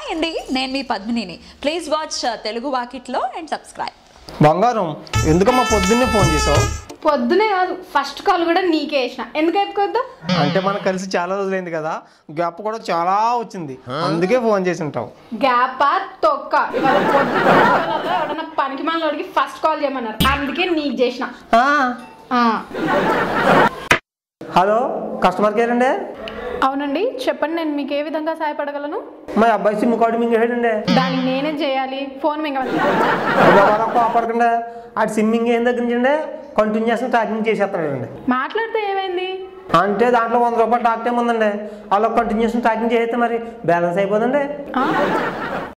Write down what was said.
అండి నేను మీ పద్మినిని ప్లీజ్ వాచ్ తెలుగు వాకిట్లో అండ్ సబ్స్క్రైబ్ బంగారం ఎందుకమ్మా పొద్దున్నే ఫోన్ చేసావు పొద్దునే కాదు ఫస్ట్ కాల్ కూడా నీకే వేసిన ఎందుకు అయిపోద్దా అంటే మనం కలిసి చాలా రోజులైంది కదా గ్యాప్ కూడా చాలా వచ్చింది అందుకే ఫోన్ చేసి ఉంటావు గ్యాపా తొక్క ఇవాళ పొద్దున్న ఎవడన్నా పనికి మనలోడికి ఫస్ట్ కాల్ చేయమన్నారు అందుకే నీకు చేసిన ఆ, ఆ, హలో కస్టమర్ కేర్ అండి అవునండి చెప్పండి నేను మీకు ఏ విధంగా సహాయపడగలను మా అబ్బాయి సిమ్ కార్డు మింగేయండి దానికి నేనేం చేయాలి ఫోన్ మింగమని కోపడకండి ఆడు సిమ్మింగ్ ఏం దగ్గర నుంచి కంటిన్యూస్ ట్రాకింగ్ చేసేస్తాడండి మాట్లాడితే ఏమైంది అంటే దాంట్లో వంద రూపాయలు టాక్ టైం ఉందండి అలా కంటిన్యూస్ ట్రాకింగ్ చేస్తే మరి బ్యాలెన్స్ అయిపోదండి ఆ?